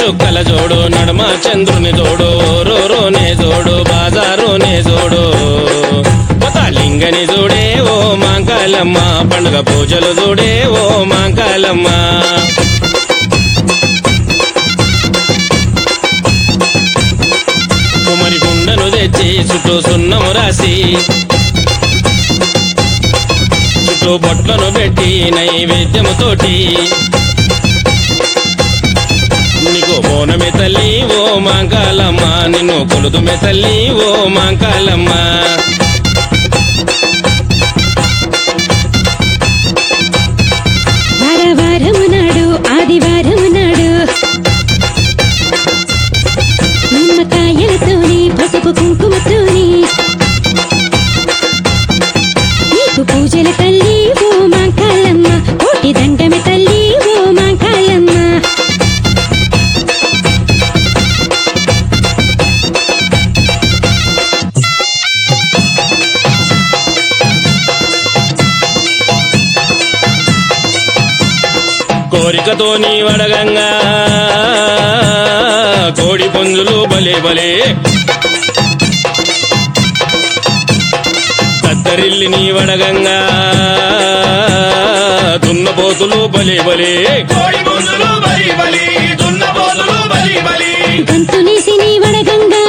చుక్కల జోడు నడుమ చంద్రుని జోడు రోనే జోడు బాజారునే జోడు కొత్త లింగని జోడే ఓ మాంకాలమ్మ పండుగ పూజలు జోడే ఓ మాంకాలమ్మ కుమరి గుండను తెచ్చి చుట్టూ సున్నము రాసి చుట్టూ బొట్లను పెట్టి నైవేద్యముతోటి నీకు బోనమే తల్లి ఓ మాంకాలమ్మ నిన్ను కొలుదుమే తల్లి ఓ మాంకాలమ్మ వారవారము నాడు ఆదివారము నాడు నిమ్మకాయలతోని పసుపు కుంకుమతోని నీకు పూజల తల్లి ఓ మాంకాలమ్మ కోటి దండమే తల్లి ఓ మాంకాలమ్మ కోరికతో నీ వడగంగా కోడి పుంజులు బలే బలే కద్దరిల్లి నీ వడగంగా దున్నపోతులు బలే బలే కోడి పుంజులు బలి బలి దున్నపోతులు బలి బలి గంతునేసి నీ వడగంగా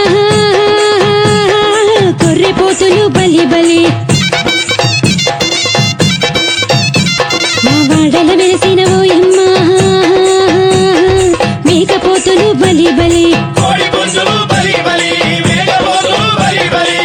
కొర్రె పోతులు బలి బలి మా వాడల వెలిసిన ఓయమ్మ మేకపోతులు బలి బలి కోడి పుంజులు బలి బలి మేకపోతులు బలి బలి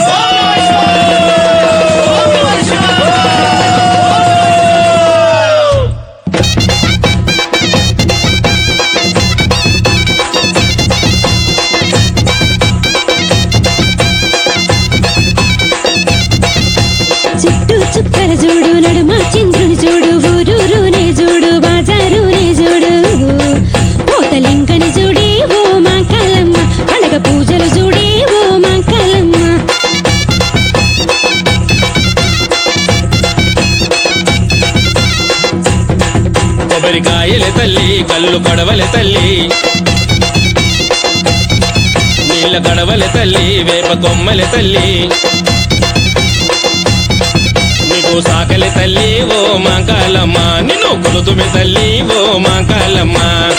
చుట్టూ చుక్కల చూడు నడుమ చంద్రుని చూడు ఊరూరునే చూడు బాజారునే చూడు పోతలింకని చూడే ఓ మా కలమ్మ పండగ పూజలు చూడే ఓ మా కలమ్మ కొబ్బరికాయల తల్లి కళ్ళు కడవల తల్లి నీళ్ళ కడవల తల్లి వేప కొమ్మల తల్లి నీకు సాకలి తల్లి ఓ మాంకాలమ్మ నిన్ను కొలుతుమి తల్లి ఓ మాంకాలమ్మ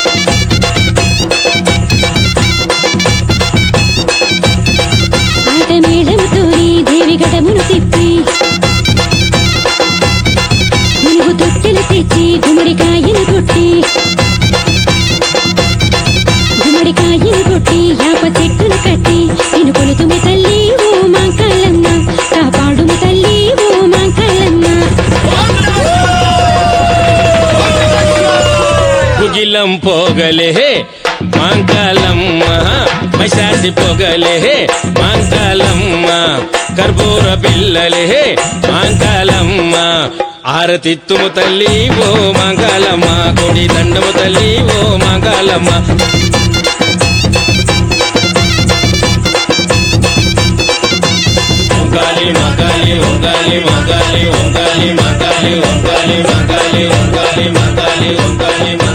ఆట మేళముతోని దేవి గడమును తిప్పి మునుగు తొట్టెలు తెచ్చి గుమ్మడికాయను కొట్టి గుమ్మడికాయను కొట్టి యాప చెట్టును కట్టి నేను కొలుతుమి తల్లి ఓ మా కళ్ళమ్మ కాపాడుము తల్లి ఓ మా కళ్ళమ్మ కుగిలం పోగలే మాంకాలమ్మ మైసాసి పొగలే మాంకాలమ్మ కర్పూర పిల్లలే మాంకాలమ్మ ఆరతిత్తుము తల్లి ఓ మాంకాలమ్మ కొడి దండము తల్లి ఓ మాంకాలమ్మ ఒంగాలి మగాలి ఒంగాలి మగాలి ఒంగాలి మగాలి ఒంగాలి మగాలి ఒంగాలి మగాలి ఒంగాలి